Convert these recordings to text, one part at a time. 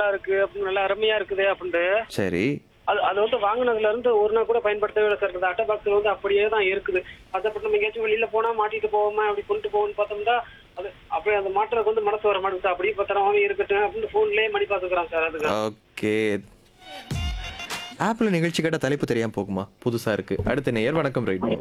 நல்லா இருக்கு அப்படின்னு நல்லா அருமையா இருக்குது அப்படின்ட்டு சரி அது அது வந்து வாங்குனதுல இருந்து ஒரு நாள் கூட பயன்படுத்தவே இல்லை சார் இந்த அட்டை பாக்ஸ் வந்து அப்படியே தான் இருக்குது அதை பற்றி நம்ம எங்கேயாச்சும் வெளியில போனா மாட்டிட்டு போவோமா அப்படி கொண்டு போவோம்னு பார்த்தோம்னா அது அப்படியே அந்த மாட்டுறதுக்கு வந்து மனசு வர மாட்டேங்குது அப்படியே பத்திரமாவே இருக்கட்டும் அப்படின்னு போன்லயே மணி பார்த்துக்கிறான் சார் அதுக்கு ஓகே ஆப்ல நிகழ்ச்சி கேட்ட தலைப்பு தெரியாம போகுமா புதுசா இருக்கு அடுத்த நேயர் வணக்கம் ரெயின்போ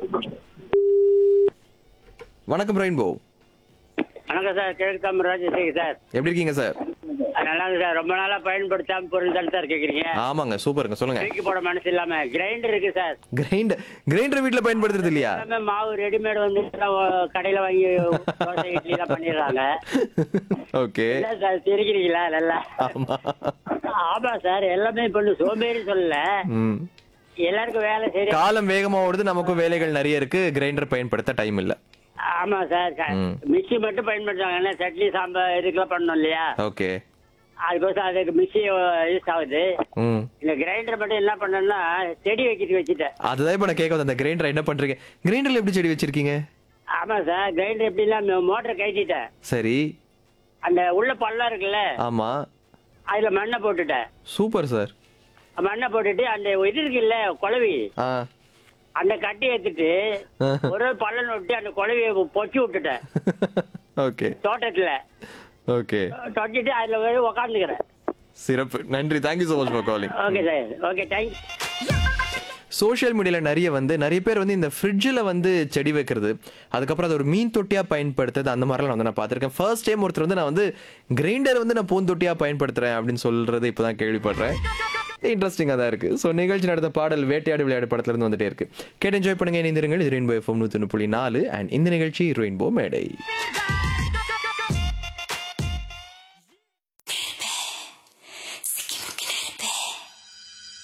வணக்கம் ரெயின்போ வணக்கம் சார் கிழக்கு தமிழ் ராஜசேகர் சார் எப்படி இருக்கீங்க சார் நல்லா இருக்கு சார் ரொம்ப நாளா பயன்படுத்தாம பொருள் தானே சார் கேக்குறீங்க ஆமாங்க சூப்பருங்க சொல்லுங்க தூக்கி போட மனசு இல்லாம கிரைண்டர் இருக்கு சார் கிரைண்டர் கிரைண்டர் வீட்ல பயன்படுத்துறது இல்லையா எல்லாமே மாவு ரெடிமேட் வந்து கடையில வாங்கி தோசை இட்லி எல்லாம் பண்ணிடுறாங்க ஓகே இல்ல சார் சிரிக்கிறீங்களா நல்லா ஆமா ஆமா சார் எல்லாமே இப்ப ஒண்ணும் சோம்பேறி சொல்லல ம் எல்லாருக்கும் வேலை சரி காலம் வேகமா ஓடுது நமக்கும் வேலைகள் நிறைய இருக்கு கிரைண்டர் பயன்படுத்த டைம் இல்ல ஆமா சார் ம். மிக்சி மட்டும் பயன்படுத்துவாங்க என்ன சட்னி சாம்பார் இதுக்கெல்லாம் பண்ணணும் இல்லையா ஓகே அதுக்கோசம் அதுக்கு மிக்சி யூஸ் ஆகுது ம் இந்த கிரைண்டர் மட்டும் என்ன பண்ணேன்னா செடி வைக்கிட்டு வச்சுட்டேன் அதுதான் இப்ப நான் கேட்க வந்தேன் அந்த கிரைண்டர் என்ன பண்றீங்க கிரைண்டர்ல எப்படி செடி வச்சிருக்கீங்க ஆமா சார் கிரைண்டர் எப்படின்னா மோட்டரை கழட்டிட்டேன் சரி அந்த உள்ள பள்ளம் இருக்குல்ல ஆமா அதுல மண்ணை போட்டுட்டேன் சூப்பர் சார் மண்ணை போட்டுட்டு அந்த இது இருக்குல்ல குழவி ஆ அந்த கட்டி எடுத்துட்டு ஒரு பள்ளம் விட்டு அந்த குழவியை பொச்சு விட்டுட்டேன் ஓகே தோட்டத்துல ஓகே தொட்டிட்டு அதுல போய் உக்காந்துக்கிறேன் சிறப்பு நன்றி thank you so much for calling okay sir okay thanks social மீடியால நிறைய வந்து நிறைய பேர் வந்து இந்த ஃப்ரிட்ஜில் வந்து செடி வைக்கிறது அதுக்கப்புறம் அது ஒரு மீன் தொட்டியா பயன்படுத்துறது அந்த மாதிரிலாம் நான் வந்து நான் பார்த்துருக்கேன் ஃபர்ஸ்ட் டைம் ஒருத்தர் வந்து நான் வந்து கிரைண்டர் வந்து நான் பூந்தொட்டியா பயன்படுத்துறேன் அப்படின்னு சொல்றது இப்போதான் கேள்விப்படுறேன் இன்ட்ரெஸ்டிங்காக தான் இருக்கு ஸோ நிகழ்ச்சி நடந்த பாடல் வேட்டையாடு விளையாடு படத்துல இருந்து வந்துட்டே இருக்கு கேட்டு என்ஜாய் பண்ணுங்க இணைந்திருங்கள் இது ரெயின்போ எஃப்எம் நூற்றி புள்ளி நாலு அண்ட் இந்த நிகழ்ச்சி ரெயின்போ மேடை